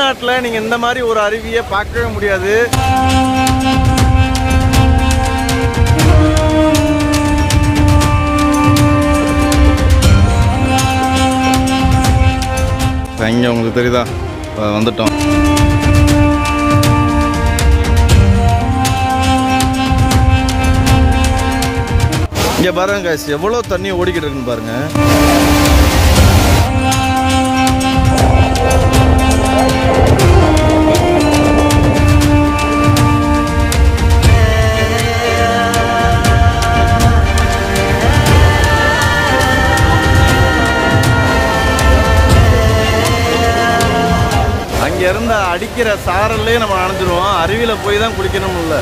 தமிழ்நாட்டில் நீங்கள் இந்த மாதிரி ஒரு அருவியை பார்க்கவே முடியாது இங்கே உங்களுக்கு தெரியுதா இப்ப வந்துட்டோம் இங்கே பாருங்க guys, எவ்வளோ தண்ணி ஓடிக்கிட்டு இருக்குன்னு பாருங்க அங்க இருந்த அடிக்கிற சாரல்லே நம்ம நனைஞ்சிருவோம் அருவியில போய் தான் குளிக்கணும் இல்லை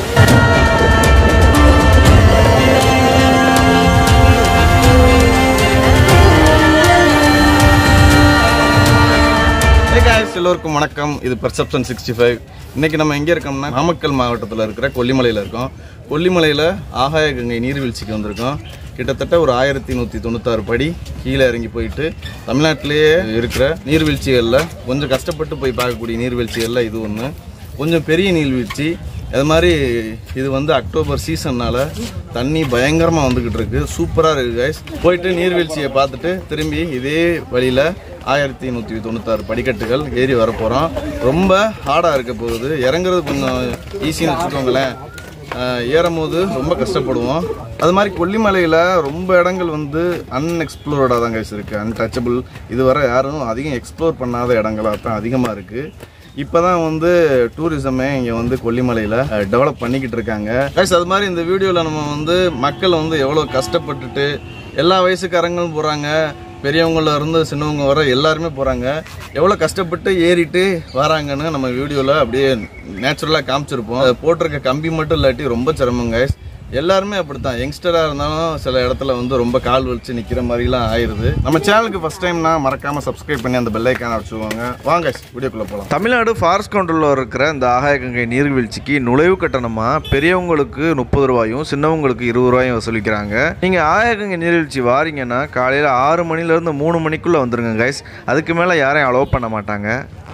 guys, எல்லோருக்கும் வணக்கம் இது பர்செப்ஷன் சிக்ஸ்டி ஃபைவ் இன்னைக்கு நம்ம எங்கே இருக்கோம்னா நாமக்கல் மாவட்டத்தில் இருக்கிற கொல்லிமலையில் இருக்கோம் கொல்லிமலையில் ஆகாய கங்கை நீர்வீழ்ச்சிக்கு வந்திருக்கோம் கிட்டத்தட்ட ஒரு ஆயிரத்தி நூற்றி தொண்ணூத்தாறு படி கீழே இறங்கி போயிட்டு தமிழ்நாட்டிலேயே இருக்கிற நீர்வீழ்ச்சிகளில் கொஞ்சம் கஷ்டப்பட்டு போய் பார்க்கக்கூடிய நீர்வீழ்ச்சிகளில் இது ஒன்று கொஞ்சம் பெரிய நீர்வீழ்ச்சி அது மாதிரி இது வந்து அக்டோபர் சீசன்னால தண்ணி பயங்கரமாக வந்துக்கிட்டு இருக்கு சூப்பராக இருக்குது கைஸ் போயிட்டு நீர்வீழ்ச்சியை பார்த்துட்டு திரும்பி இதே வழியில் ஆயிரத்தி நூற்றி தொண்ணூத்தாறு படிக்கட்டுகள் ஏறி வர போகிறோம் ரொம்ப ஹார்டாக இருக்க போகுது இறங்குறது கொஞ்சம் ஈஸின்னு வச்சுக்கோங்களேன் ஆஹ் ஏறும் போது ரொம்ப கஷ்டப்படுவோம் அது மாதிரி கொல்லிமலையில் ரொம்ப இடங்கள் வந்து அன்எக்ஸ்ப்ளோர்டாக தான் கைஸ் இருக்குது அன்டச்சபிள் இதுவரை யாரும் அதிகம் எக்ஸ்ப்ளோர் பண்ணாத இடங்களாக தான் அதிகமாக இருக்குது இப்போ தான் வந்து டூரிசமே இங்கே வந்து கொல்லிமலையில் டெவலப் பண்ணிக்கிட்டு இருக்காங்க கைஸ் அது மாதிரி இந்த வீடியோவில் நம்ம வந்து மக்கள் வந்து எவ்வளோ கஷ்டப்பட்டுட்டு எல்லா வயசுக்காரங்களும் போகிறாங்க பெரியவங்கள இருந்து சின்னவங்க வர எல்லாருமே போகிறாங்க எவ்வளோ கஷ்டப்பட்டு ஏறிட்டு வராங்கன்னு நம்ம வீடியோவில் அப்படியே நேச்சுரலாக காமிச்சிருப்போம் அது போட்டிருக்க கம்பி மட்டும் இல்லாட்டி ரொம்ப சிரமம் guys எல்லாருமே அப்படித்தான் யங்ஸ்டராக இருந்தாலும் சில இடத்துல வந்து ரொம்ப கால் வலிச்சு நிற்கிற மாதிரிலாம் ஆயிடுது நம்ம சேனலுக்கு ஃபஸ்ட் டைம்னா மறக்காமல் சப்ஸ்கிரைப் பண்ணி அந்த பெல்லைக்கான வச்சுக்கோங்க வாங்க வீடியோக்குள்ளே போகலாம் தமிழ்நாடு ஃபாரஸ்ட் கண்ட்ரோலில் இருக்கிற இந்த ஆகாயகங்கை நீர்வீழ்ச்சிக்கு நுழைவு கட்டணமாக பெரியவங்களுக்கு முப்பது ரூபாயும் சின்னவங்களுக்கு இருபது ரூபாயும் வசூலிக்கிறாங்க நீங்கள் ஆகாயகங்கை நீர்வீழ்ச்சி வாரீங்கன்னா காலையில் ஆறு மணிலேருந்து மூணு மணிக்குள்ளே வந்துருங்க கைஸ் அதுக்கு மேலே யாரையும் அலோவ் பண்ண மாட்டாங்க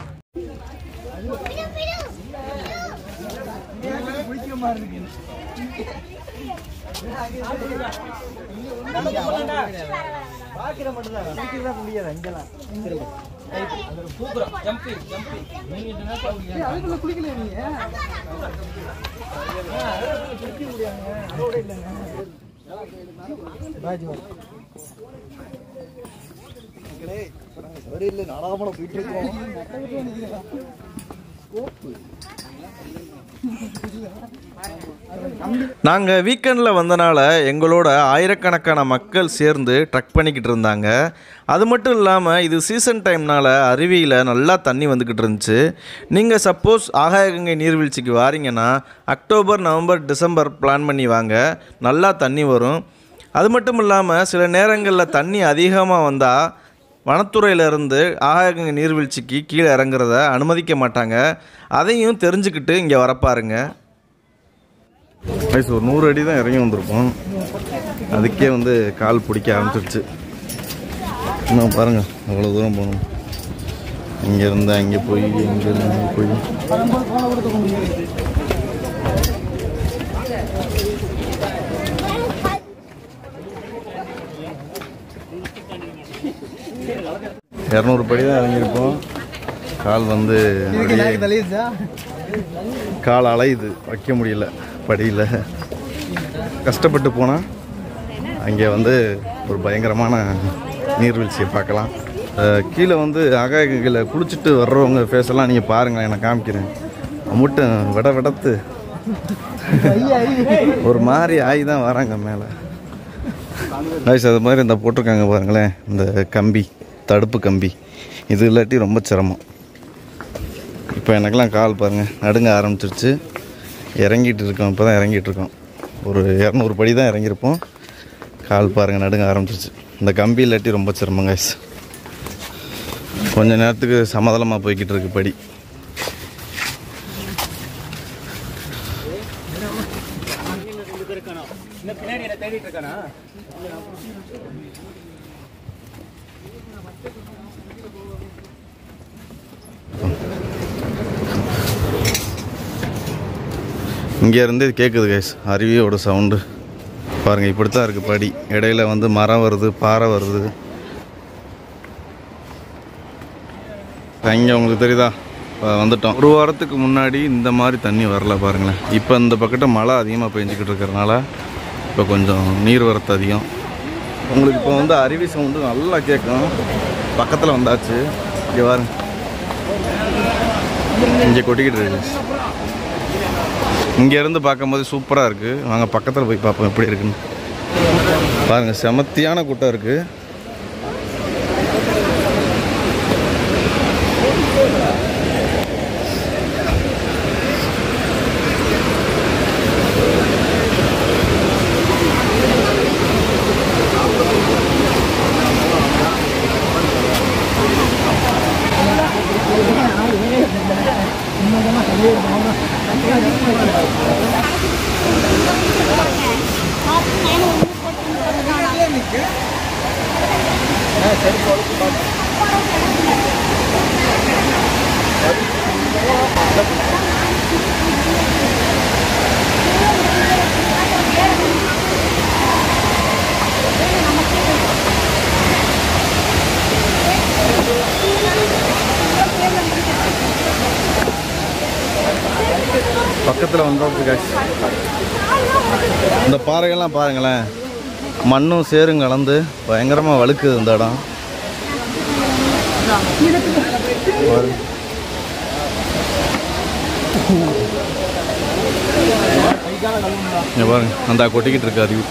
நாங்கள் வீக்கெண்டில் வந்தனால எங்களோட ஆயிரக்கணக்கான மக்கள் சேர்ந்து ட்ரக் பண்ணிக்கிட்டு இருந்தாங்க அது மட்டும் இல்லாமல் இது சீசன் டைம்னால அருவியில் நல்லா தண்ணி வந்துக்கிட்டு இருந்துச்சு நீங்கள் சப்போஸ் ஆகாயகங்கை நீர்வீழ்ச்சிக்கு வாரீங்கன்னா அக்டோபர் நவம்பர் டிசம்பர் பிளான் பண்ணி வாங்க நல்லா தண்ணி வரும் அது மட்டும் இல்லாமல் சில நேரங்களில் தண்ணி அதிகமாக வந்தால் வனத்துறையிலேருந்து ஆகாயகங்கை நீர்வீழ்ச்சிக்கு கீழே இறங்குறத அனுமதிக்க மாட்டாங்க அதையும் தெரிஞ்சுக்கிட்டு இங்கே வரப்பாருங்க வயசு ஒரு நூறு அடி தான் இறங்கி வந்திருப்போம் அதுக்கே வந்து கால் பிடிக்க ஆரம்பிச்சிருச்சு இன்னும் பாருங்க அவ்வளோ தூரம் போகணும் இங்கேருந்து அங்கே போய் இங்கேருந்து அங்கே போய் இரநூறு படி தான் இறங்கியிருப்போம் கால் வந்து அப்படியே கால் அலையுது வைக்க முடியல படியில் கஷ்டப்பட்டு போனால் அங்கே வந்து ஒரு பயங்கரமான நீர்வீழ்ச்சியை பார்க்கலாம் அஹ் கீழே வந்து ஆகாயகையில் குளிச்சுட்டு வர்றவங்க ஃபேஸெல்லாம் நீங்கள் பாருங்களேன் நான் காமிக்கிறேன் மட்டும் விட விடத்து ஒரு மாதிரி ஆகி தான் வராங்க மேலே ஆயிஷ் அது மாதிரி இந்த போட்டிருக்காங்க பாருங்களேன் இந்த கம்பி தடுப்பு கம்பி இது இல்லாட்டி ரொம்ப சிரமம் இப்போ எனக்கெல்லாம் கால் பாருங்கள் நடுங்க ஆரம்பிச்சிருச்சு இறங்கிட்டு இருக்கோம் இப்போ தான் இறங்கிட்டு இருக்கோம் ஒரு இரநூறு படி தான் இறங்கியிருப்போம் கால் பாருங்கள் நடுங்க ஆரம்பிச்சிருச்சு இந்த கம்பி இல்லாட்டி ரொம்ப சிரமம் guys கொஞ்ச நேரத்துக்கு சமதளமாக போய்கிட்டு இருக்கு படி இங்கே இருந்து கேட்குது கைஸ் அருவியோட சவுண்டு பாருங்கள் இப்படி தான் இருக்குது படி இடையில வந்து மரம் வருது பாறை வருது இங்கே உங்களுக்கு தெரியுதா இப்போ வந்துட்டோம் ஒரு வாரத்துக்கு முன்னாடி இந்த மாதிரி தண்ணி வரல பாருங்களேன் இப்போ இந்த பக்கத்து மழை அதிகமாக பெஞ்சிக்கிட்டு இருக்கிறனால இப்போ கொஞ்சம் நீர் வரத்து அதிகம் உங்களுக்கு இப்போ வந்து அருவி சவுண்டு நல்லா கேட்கும் பக்கத்தில் வந்தாச்சு இங்கே பாருங்க இங்கே கொட்டிக்கிட்டு இருக்கு இங்கேருந்து பார்க்கும்போது சூப்பராக இருக்குது வாங்க பக்கத்தில் போய் பார்ப்போம் எப்படி இருக்குன்னு பாருங்கள் செமத்தியான கூட்டம் இருக்குது பக்கத்தில் வந்தாச்சு காய்ச்சி இந்த பாறைகள்லாம் பாருங்களேன் மண்ணும் சேரும் கலந்து பயங்கரமாக வழுக்குது இந்த இடம் பாரு. இங்க பாருங்க அந்த கொட்டிக்கிட்டு இருக்கு அருவி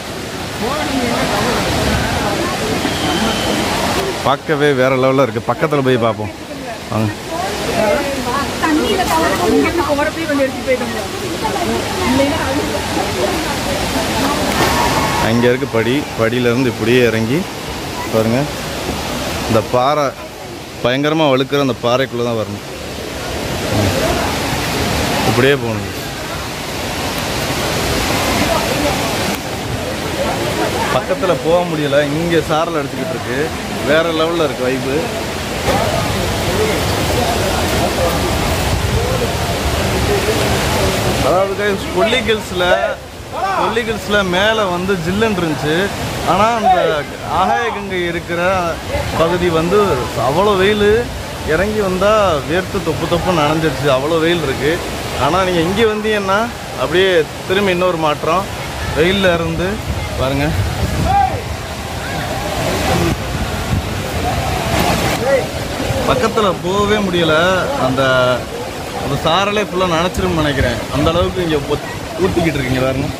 பார்க்கவே வேற லெவலில் இருக்குது பக்கத்தில் போய் பார்ப்போம் வாங்க அங்கே இருக்கு படி படியிலேருந்து இப்படியே இறங்கி பாருங்க இந்த பாறை பயங்கரமாக வழுக்கிற அந்த பாறைக்குள்ளே தான் வரணும் இப்படியே போகணும் பக்கத்தில் போக முடியல இங்கே சாரல் அடிச்சுக்கிட்டு இருக்கு வேற லெவலில் இருக்கு வைப்பு அதாவது கொல்லி ஹில்ஸில் கொல்லி ஹில்ஸில் மேலே வந்து ஜில்லுன்னு இருந்துச்சு ஆனால் அந்த ஆகாய கங்கை இருக்கிற பகுதி வந்து அவ்வளோ வெயில் இறங்கி வந்தால் வேர்த்து தொப்பு தொப்பு நனைஞ்சிருச்சு அவ்வளோ வெயில் இருக்குது ஆனால் நீங்கள் இங்கே வந்தீங்கன்னா அப்படியே திரும்பி இன்னொரு மாற்றம் வெயிலில் இருந்து பாருங்கள் பக்கத்தில் போகவே முடியல அந்த அந்த சாரலே ஃபுல்லாக நினச்சிருன்னு நினைக்கிறேன் அந்த அளவுக்கு இங்கே ஊற்றிக்கிட்டு இருக்கீங்க பாருங்க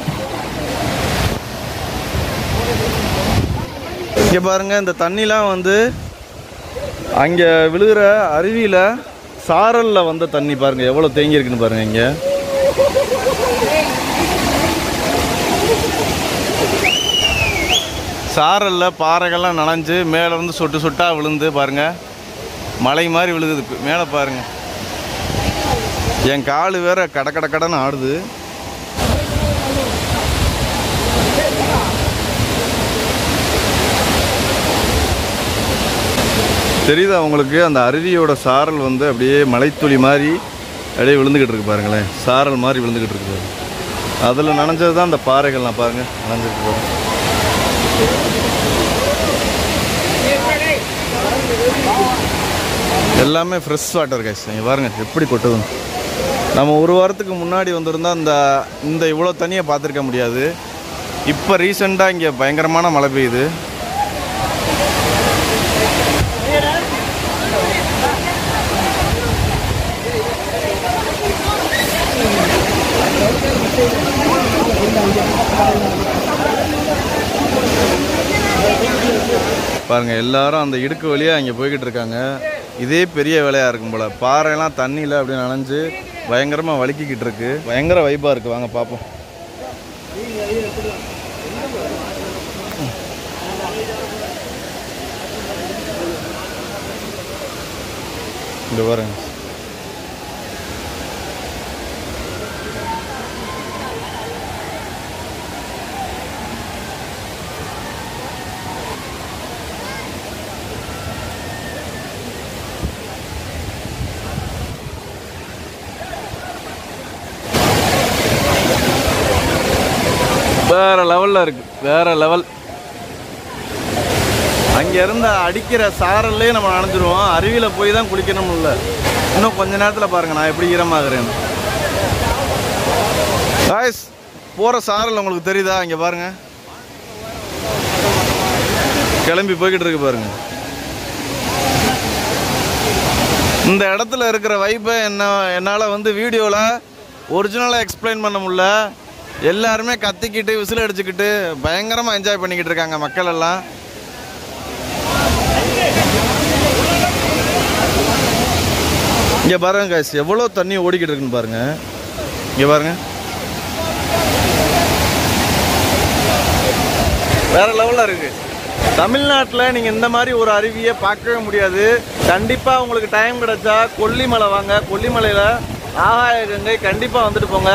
இங்கே பாருங்க இந்த தண்ணிலாம் வந்து அங்கே விழுகிற அருவியில் சாரலில் வந்த தண்ணி பாருங்க எவ்வளோ தேங்கி இருக்குன்னு பாருங்க இங்கே சாரலில் பாறைகள்லாம் நனைஞ்சு மேலே இருந்து சொட்டு சொட்டாக விழுந்து பாருங்க மலை மாதிரி விழுகுது இப்ப மேலே பாருங்க என் கால் வேற கட கட கடன்னு ஆடுது தெரியுதா உங்களுக்கு அந்த அருவியோட சாரல் வந்து அப்படியே மலைத்துளி மாதிரி அப்படியே விழுந்துக்கிட்டு இருக்கு பாருங்களேன் சாரல் மாதிரி விழுந்துக்கிட்டு இருக்கு பாருங்க. அதில் நனைஞ்சது தான் அந்த பாறைகள்லாம் பாருங்க நனைஞ்சிருக்கு பாருங்க எல்லாமே ஃப்ரெஷ் வாட்டர் கேஸ் நீங்கள் பாருங்கள் எப்படி கொட்டுதுன்னு நம்ம ஒரு வாரத்துக்கு முன்னாடி வந்திருந்தா இந்த இந்த இவ்வளோ தண்ணியை பார்த்துருக்க முடியாது இப்போ ரீசெண்டாக இங்கே பயங்கரமான மழை பெய்யுது பாருங்க எல்லாரும் அந்த இடுக்கு வழியாக அங்கே போய்கிட்டு இருக்காங்க இதே பெரிய வேலையாக இருக்கும் போல பாறையெல்லாம் தண்ணியில் அப்படியே நனைஞ்சு பயங்கரமாக வலிக்கிக்கிட்டு இருக்கு பயங்கர வைப்பாக இருக்குது வாங்க பார்ப்போம் இந்த பாருங்க வேற லெவலில் இருக்கு வேற லெவல் அங்கே இருந்த அடிக்கிற சாரல்லே நம்ம நனைஞ்சிருவோம் அருவியில் போய் தான் குளிக்கணும் இல்லை இன்னும் கொஞ்ச நேரத்தில் பாருங்க நான் எப்படி ஈரமாகிறேன்னு காய்ஸ் போகிற சாரல் உங்களுக்கு தெரியுதா இங்கே பாருங்க கிளம்பி போய்கிட்டு இருக்கு பாருங்க இந்த இடத்துல இருக்கிற வைப்பை என்ன என்னால் வந்து வீடியோவில் ஒரிஜினலாக எக்ஸ்பிளைன் பண்ண முடியல எல்லாருமே கத்திக்கிட்டு விசில் அடிச்சுக்கிட்டு பயங்கரமாக என்ஜாய் பண்ணிக்கிட்டு இருக்காங்க மக்கள் எல்லாம் இங்கே பாருங்க guys எவ்வளோ தண்ணி ஓடிக்கிட்டு இருக்குன்னு பாருங்க இங்கே பாருங்க வேற லெவலில் இருக்கு தமிழ்நாட்டில் நீங்கள் இந்த மாதிரி ஒரு அருவியை பார்க்கவே முடியாது கண்டிப்பாக உங்களுக்கு டைம் கிடைச்சா கொல்லிமலை வாங்க கொல்லிமலையில் ஆகாய கங்கை கண்டிப்பாக வந்துட்டு போங்க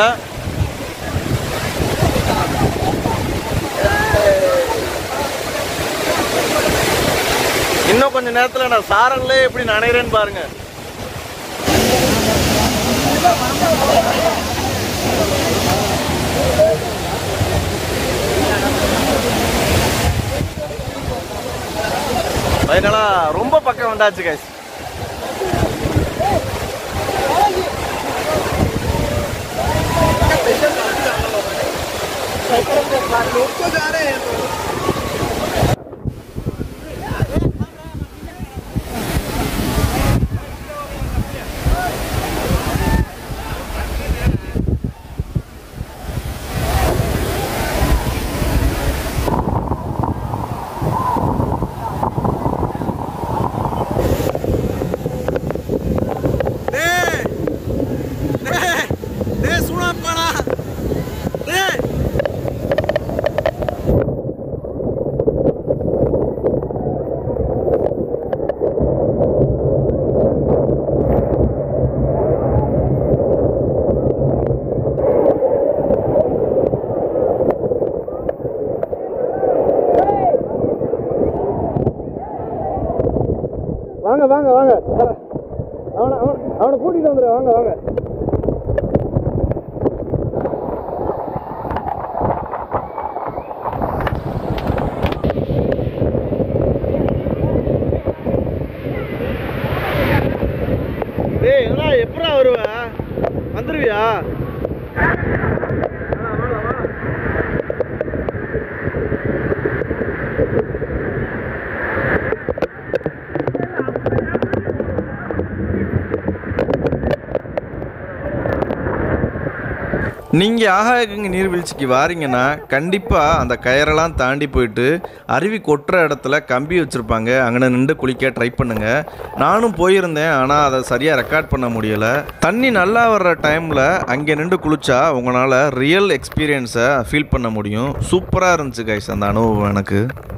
இன்னும் கொஞ்ச நேரத்தில் நான் சாரல்லே எப்படி நனைகிறேன்னு பாருங்க ஃபைனலா ரொம்ப பக்கம் வந்தாச்சு கைஸ் வாங்க வாங்க வாங்க அவனை அவன் அவனை கூட்டிட்டு வந்துடு வாங்க வாங்க டேய் என்னடா எப்படா வருவ வந்துருவியா நீங்கள் ஆகாயகங்கை நீர்வீழ்ச்சிக்கு வாரீங்கன்னா கண்டிப்பாக அந்த கயரெல்லாம் தாண்டி போயிட்டு அருவி கொட்டுற இடத்துல கம்பி வச்சுருப்பாங்க அங்கே நின்று குளிக்க ட்ரை பண்ணுங்கள் நானும் போயிருந்தேன் ஆனால் அதை சரியாக ரெக்கார்ட் பண்ண முடியலை தண்ணி நல்லா வர்ற டைமில் அங்கே நின்று குளிச்சா உங்களால் ரியல் எக்ஸ்பீரியன்ஸை ஃபீல் பண்ண முடியும் சூப்பராக இருந்துச்சு கைஸ் அந்த அனுபவம் எனக்கு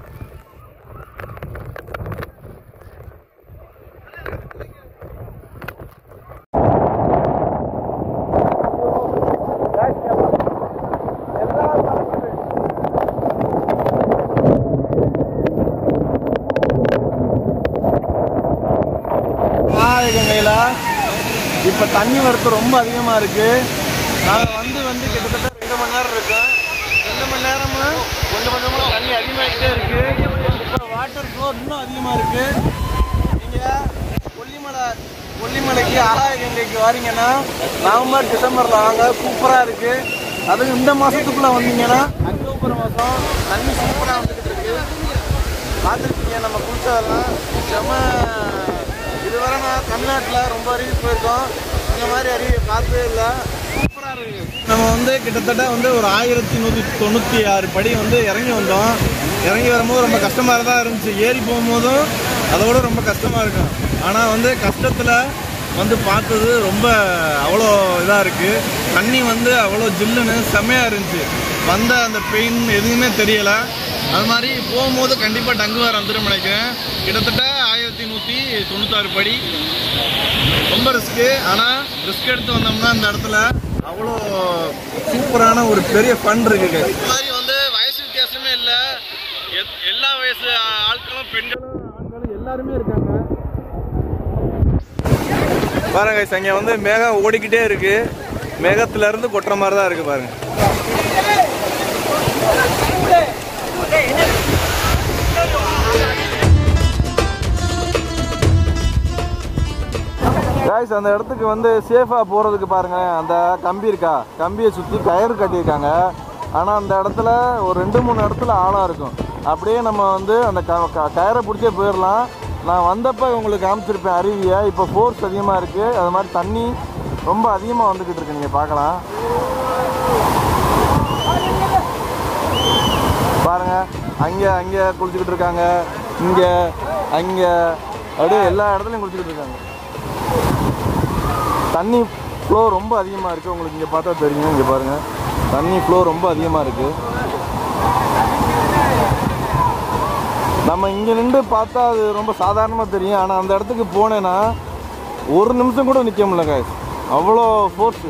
ஆகாயகங்கையில் இப்போ தண்ணி வரத்து ரொம்ப அதிகமாக இருக்குது நாங்கள் வந்து வந்து கிட்டத்தட்ட ரெண்டு மணி நேரம் இருக்கோம் ரெண்டு மணி நேரமும் கொஞ்சம் கொஞ்சமாக தண்ணி அதிகமாகிட்டே இருக்குது இப்போ வாட்டர் ஃப்ளோ இன்னும் அதிகமாக இருக்குது நீங்கள் கொல்லிமலை கொல்லிமலைக்கு ஆகாயகங்கைக்கு வாரீங்கன்னா நவம்பர் டிசம்பரில் வாங்க சூப்பராக இருக்குது அதுவும் இந்த மாதத்துக்குள்ளே வந்தீங்கன்னா அக்டோபர் மாதம் தண்ணி சூப்பராக வந்துக்கிட்டு இருக்குது பார்த்துருக்கீங்க நம்ம குளிச்சதெல்லாம் செம இதுவரை நான் தமிழ்நாட்டில் ரொம்ப அருவி போயிருக்கோம் இந்த மாதிரி அருவியை பார்த்ததே இல்லை சூப்பராக இருக்கு நம்ம வந்து கிட்டத்தட்ட வந்து ஒரு ஆயிரத்தி நூற்றி தொண்ணூற்றி ஆறு படி வந்து இறங்கி வந்தோம் இறங்கி வரும்போது ரொம்ப கஷ்டமாக தான் இருந்துச்சு ஏறி போகும்போதும் அதோட ரொம்ப கஷ்டமாக இருக்கும் ஆனால் வந்து கஷ்டத்தில் வந்து பார்த்தது ரொம்ப அவ்வளோ இதாக இருக்குது தண்ணி வந்து அவ்வளோ ஜில்லுன்னு செம்மையாக இருந்துச்சு வந்த அந்த பெயின் எதுவுமே தெரியலை அது மாதிரி போகும்போது கண்டிப்பாக டங்குவார் வந்துடும் நினைக்கிறேன் கிட்டத்தட்ட ஆயிரத்தி நூற்றி தொண்ணூத்தாறு படி ரொம்ப ரிஸ்க்கு ஆனால் ரிஸ்க் எடுத்து வந்தோம்னா இந்த இடத்துல அவ்வளோ சூப்பரான ஒரு பெரிய ஃபன் இருக்குது இது மாதிரி வந்து வயசு வித்தியாசமே இல்லை எல்லா வயசு ஆட்களும் பெண்களும் ஆண்களும் எல்லாருமே இருக்காங்க பாருங்க guys, அங்க வந்து மேகம் ஓடிக்கிட்டே இருக்கு மேகத்துல இருந்து கொட்டுற மாதிரி தான் இருக்கு பாருங்க காய்ஸ் அந்த இடத்துக்கு வந்து சேஃபாக போகிறதுக்கு பாருங்களேன் அந்த கம்பி இருக்கா கம்பியை சுற்றி கயிறு கட்டியிருக்காங்க ஆனால் அந்த இடத்துல ஒரு ரெண்டு மூணு இடத்துல ஆழம் இருக்கும் அப்படியே நம்ம வந்து அந்த க க- கயிறை பிடிச்சே போயிடலாம் நான் வந்தப்போ உங்களுக்கு காமிச்சிருப்பேன் அருவியை இப்போ ஃபோர்ஸ் அதிகமாக இருக்குது அது மாதிரி தண்ணி ரொம்ப அதிகமாக வந்துக்கிட்டு இருக்கு நீங்கள் பார்க்கலாம் பாருங்க அங்கே அங்கே குளிச்சுக்கிட்டு இருக்காங்க இங்கே அங்கே அப்படியே எல்லா இடத்துலையும் குளிச்சுக்கிட்டு இருக்காங்க தண்ணி ஃப்ளோ ரொம்ப அதிகமாக இருக்குது உங்களுக்கு இங்கே பார்த்தா தெரியும் இங்கே பாருங்கள் தண்ணி ஃப்ளோ ரொம்ப அதிகமாக இருக்குது நம்ம இங்கே நின்று பார்த்தா அது ரொம்ப சாதாரணமாக தெரியும் ஆனால் அந்த இடத்துக்கு போனேன்னா ஒரு நிமிஷம் கூட நிற்க முடியல காய்ஸ் அவ்வளோ ஃபோர்ஸு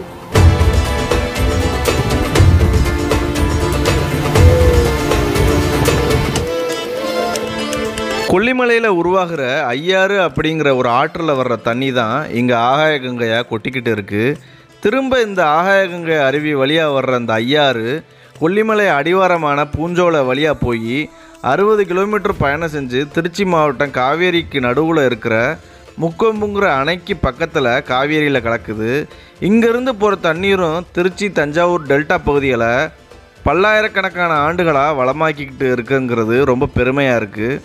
கொல்லிமலையில் உருவாகிற ஐயாறு அப்படிங்கிற ஒரு ஆற்றில் வர்ற தண்ணி தான் இங்கே ஆகாய கங்கையாக கொட்டிக்கிட்டு இருக்குது திரும்ப இந்த ஆகாய கங்கை அருவி வழியாக வர்ற அந்த ஐயாறு கொல்லிமலை அடிவாரமான பூஞ்சோலை வழியாக போய் அறுபது கிலோமீட்டர் பயணம் செஞ்சு திருச்சி மாவட்டம் காவேரிக்கு நடுவில் இருக்கிற முக்கொம்புங்கிற அணைக்கு பக்கத்தில் காவேரியில் கலக்குது இங்கேருந்து போகிற தண்ணீரும் திருச்சி தஞ்சாவூர் டெல்டா பகுதிகளை பல்லாயிரக்கணக்கான ஆண்டுகளாக வளமாக்கிக்கிட்டு இருக்குங்கிறது ரொம்ப பெருமையாக இருக்குது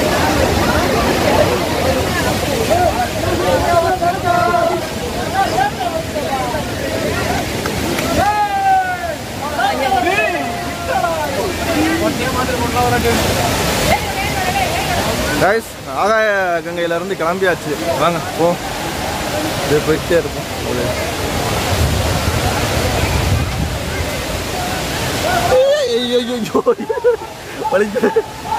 கைஸ் ஆகாய கங்கையிலேருந்து கிளம்பியாச்சு வாங்க போ இது போயிட்டே இருக்கும் ஐயோ ஐயோ வலிக்குது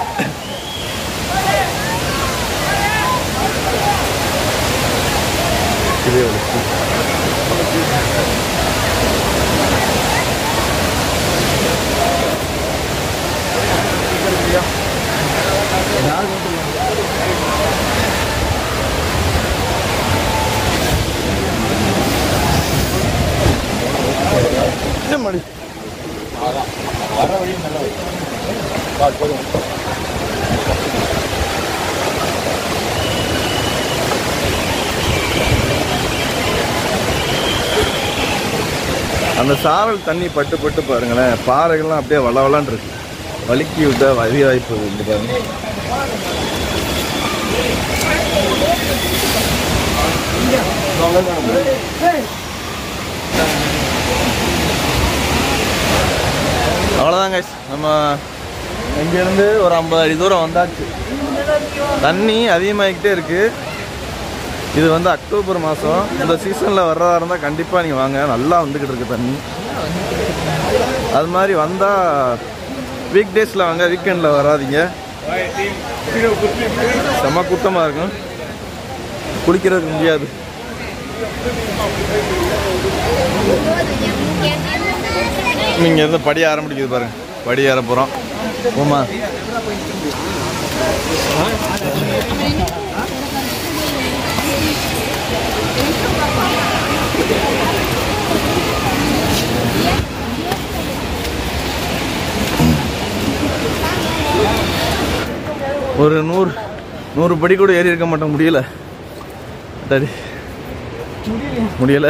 இதே வலிக்குது என்ன மடி அந்த சாரல் தண்ணி பட்டு பட்டு பாருங்களேன் பாறைகள்லாம் அப்படியே வள வளன்னு இருக்கு வலிக்கி விட்டா வலி வாய்ப்பு இருக்கு பாருங்க அவ்வளோதாங்க நம்ம இங்கேருந்து ஒரு ஐம்பது அடி தூரம் வந்தாச்சு தண்ணி அதிகமாகிக்கிட்டே இருக்கு இது வந்து அக்டோபர் மாதம் இந்த சீசனில் வர்றதா இருந்தால் கண்டிப்பாக நீங்கள் வாங்க நல்லா வந்துக்கிட்டு இருக்கு தண்ணி அது மாதிரி வந்தால் வீக் டேஸில் வாங்க வீக்கெண்டில் வராதீங்க செம்ம கூட்டமாக இருக்கும் குளிக்கிறதுக்கு முடியாது நீங்கள் இருந்து படி ஆரம்பிக்குது பாருங்க படி ஏற போகிறோம் போமா ஒரு நூறு நூறு படி கூட ஏறி இருக்க மாட்டோம் முடியல டாடி முடியல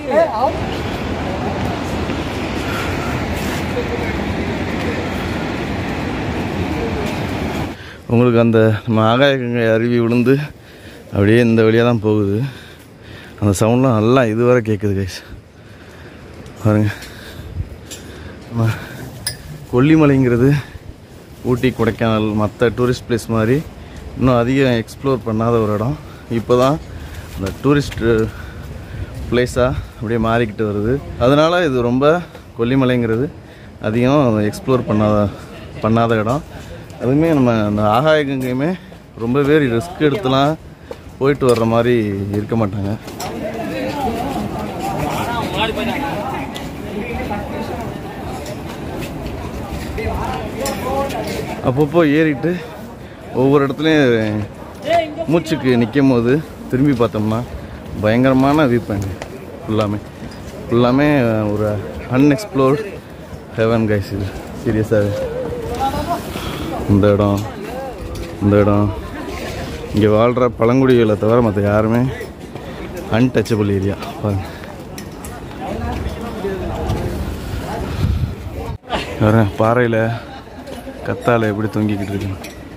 உங்களுக்கு அந்த நம்ம ஆகாய கங்கை அருவி விழுந்து அப்படியே இந்த வழியாக தான் போகுது அந்த சவுண்ட்லாம் நல்லா இதுவரை கேட்குது கைஸ் பாருங்க நம்ம கொல்லிமலைங்கிறது ஊட்டி கொடைக்கானல் மற்ற டூரிஸ்ட் பிளேஸ் மாதிரி இன்னும் அதிகம் எக்ஸ்ப்ளோர் பண்ணாத ஒரு இடம் இப்போ தான் அந்த டூரிஸ்ட் பிளேஸாக அப்படியே மாறிக்கிட்டு வருது அதனால் இது ரொம்ப கொல்லிமலைங்கிறது அதிகம் எக்ஸ்ப்ளோர் பண்ணாத பண்ணாத இடம் அதுவுமே நம்ம அந்த ஆகாய கங்கையுமே ரொம்ப பேர் ரிஸ்க் எடுத்துலாம் போயிட்டு வர்ற மாதிரி இருக்க மாட்டாங்க அப்பப்போ ஏறிட்டு ஒவ்வொரு இடத்துலையும் மூச்சுக்கு நிற்கும் போது திரும்பி பார்த்தோம்னா பயங்கரமான வியூ பாயிண்ட் ஃபுல்லாமே ஃபுல்லாமே ஒரு அன்எக்ஸ்ப்ளோர்ட் ஹெவன் கைஸ் இது சீரியஸாகவே இந்த இடம் இந்த இடம் இங்கே வாழ்கிற பழங்குடிகளை தவிர மற்ற யாருமே அன்டச்சபிள் ஏரியா பாருங்க வேற பாறையில் கத்தாழை எப்படி தொங்கிக்கிட்டு இருக்கு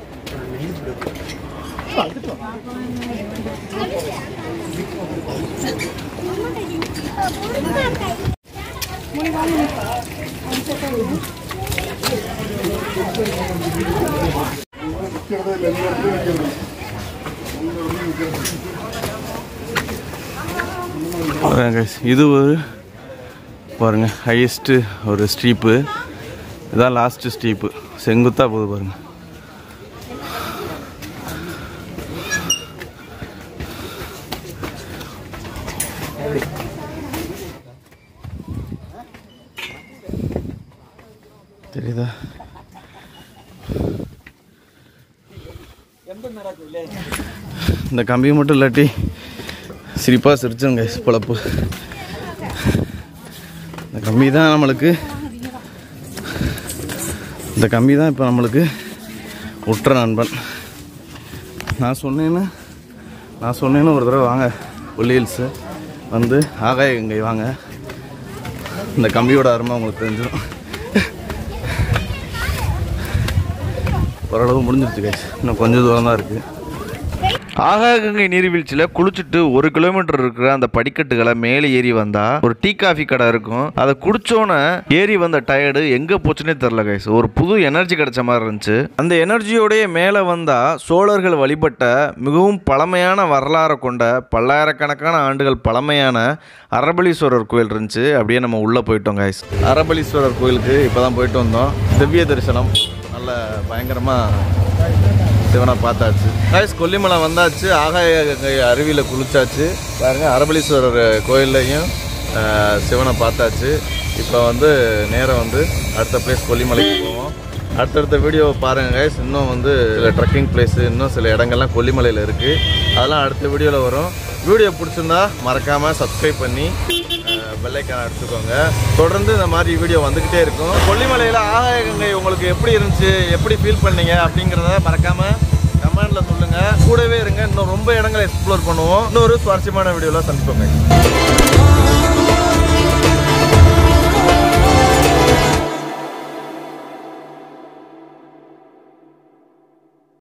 பாருங்க guys, இது ஒரு பாருங்க ஹையஸ்ட்டு ஒரு ஸ்ட்ரீப்பு இதான் லாஸ்ட்டு ஸ்ட்ரீப்பு செங்குத்தாக போகுது பாருங்க தெரியுதா இந்த கம்பி மட்டும் இல்லாட்டி சிரிப்பாக சிரிச்சோங்க பொழப்பு இந்த கம்பி தான் நம்மளுக்கு இந்த கம்பி தான் இப்போ நம்மளுக்கு உற்ற நண்பன் நான் சொன்னேன்னு நான் சொன்னேன்னு ஒரு தடவை வாங்க புள்ளி ஹில்ஸு வந்து ஆகாய கங்கை வாங்க இந்த கம்பியோட அருமை உங்களுக்கு தெரிஞ்சிடும் ஓரளவு முடிஞ்சிருச்சு guys. இன்னும் கொஞ்சம் தூரம் தான் இருக்குது ஆகாகங்கை நீர்வீழ்ச்சியில் குளிச்சுட்டு ஒரு கிலோமீட்டர் இருக்கிற அந்த படிக்கட்டுகளை மேலே ஏறி வந்தா ஒரு டீ காஃபி கடை இருக்கும் அதை குடிச்சோன்னே ஏறி வந்த டயர்டு எங்கே போச்சுன்னே தெரில கைஸ் ஒரு புது எனர்ஜி கிடைச்ச மாதிரி இருந்துச்சு அந்த எனர்ஜியோடைய மேலே வந்தா சோழர்கள் வழிபட்ட மிகவும் பழமையான வரலாறை கொண்ட பல்லாயிரக்கணக்கான ஆண்டுகள் பழமையான அரபலீஸ்வரர் கோயில் இருந்துச்சு அப்படியே நம்ம உள்ளே போயிட்டோம் கைஸ் அரபலீஸ்வரர் கோயிலுக்கு இப்போ தான் போயிட்டு வந்தோம் திவ்ய தரிசனம் நல்ல பயங்கரமாக சிவனை பார்த்தாச்சு காய்ஸ் கொல்லிமலை வந்தாச்சு ஆகாய கங்கை அருவியில் குளிச்சாச்சு பாருங்க அரபலீஸ்வரர் கோயில்லையும் அஹ், சிவனை பார்த்தாச்சு இப்போ வந்து நேரம் வந்து அடுத்த பிளேஸ் கொல்லிமலைக்கு போவோம் அடுத்தடுத்த வீடியோ பாருங்க guys இன்னும் வந்து சில ட்ரெக்கிங் பிளேஸு இன்னும் சில இடங்கள்லாம் கொல்லிமலையில் இருக்குது அதெல்லாம் அடுத்த வீடியோவில் வரும் வீடியோ பிடிச்சிருந்தா மறக்காமல் சப்ஸ்கிரைப் பண்ணி பெல்லைக்கான எடுத்துக்கோங்க தொடர்ந்து இந்த மாதிரி வீடியோ வந்துக்கிட்டே இருக்கும் கொல்லிமலையில் ஆகாய கங்கை உங்களுக்கு எப்படி இருந்துச்சு எப்படி ஃபீல் பண்ணீங்க அப்படிங்கிறத மறக்காமல் கமெண்டில் சொல்லுங்கள் கூடவே இருங்க இன்னும் ரொம்ப இடங்களை எக்ஸ்ப்ளோர் பண்ணுவோம் இன்னொரு சுவாரஸ்யமான வீடியோவில் சந்திப்போங்க